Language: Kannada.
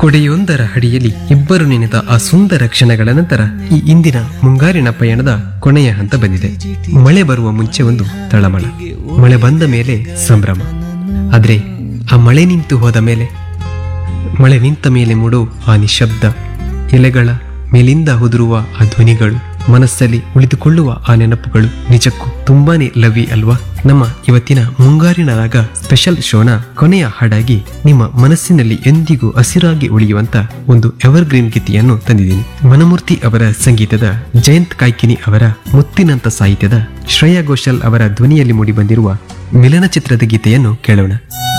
ಕೊಡೆಯೊಂದರ ಅಡಿಯಲ್ಲಿ ಇಬ್ಬರು ನೆನೆದ ಆ ಸುಂದರ ಕ್ಷಣಗಳ ನಂತರ ಈ ಇಂದಿನ ಮುಂಗಾರಿನ ಪಯಣದ ಕೊನೆಯ ಹಂತ ಬಂದಿದೆ ಮಳೆ ಬರುವ ಮುಂಚೆ ಒಂದು ತಳಮಳ ಮಳೆ ಬಂದ ಮೇಲೆ ಸಂಭ್ರಮ ಆದ್ರೆ ಆ ಮಳೆ ನಿಂತು ಹೋದ ಮೇಲೆ ಮಳೆ ನಿಂತ ಮೇಲೆ ಮೂಡೋ ಆ ನಿಶಬ್ದ ಎಲೆಗಳ ಮೇಲಿಂದ ಉದುರುವ ಆ ಧ್ವನಿಗಳು ಮನಸ್ಸಲ್ಲಿ ಉಳಿದುಕೊಳ್ಳುವ ಆ ನೆನಪುಗಳು ನಿಜಕ್ಕೂ ತುಂಬಾನೇ ಲವಿ ಅಲ್ವಾ ನಮ್ಮ ಇವತ್ತಿನ ಮುಂಗಾರಿನ ರಾಗ ಸ್ಪೆಷಲ್ ಶೋನ ಕೊನೆಯ ಹಾಡಾಗಿ ನಿಮ್ಮ ಮನಸ್ಸಿನಲ್ಲಿ ಎಂದಿಗೂ ಹಸಿರಾಗಿ ಉಳಿಯುವಂತ ಒಂದು ಎವರ್ಗ್ರೀನ್ ಗೀತೆಯನ್ನು ತಂದಿದ್ದೀನಿ ಮನಮೂರ್ತಿ ಅವರ ಸಂಗೀತದ ಜಯಂತ್ ಕಾಯ್ಕಿನಿ ಅವರ ಮುತ್ತಿನಂತ ಸಾಹಿತ್ಯದ ಶ್ರೇಯಾ ಘೋಷಾಲ್ ಅವರ ಧ್ವನಿಯಲ್ಲಿ ಮೂಡಿಬಂದಿರುವ ಮಿಲನ ಚಿತ್ರದ ಗೀತೆಯನ್ನು ಕೇಳೋಣ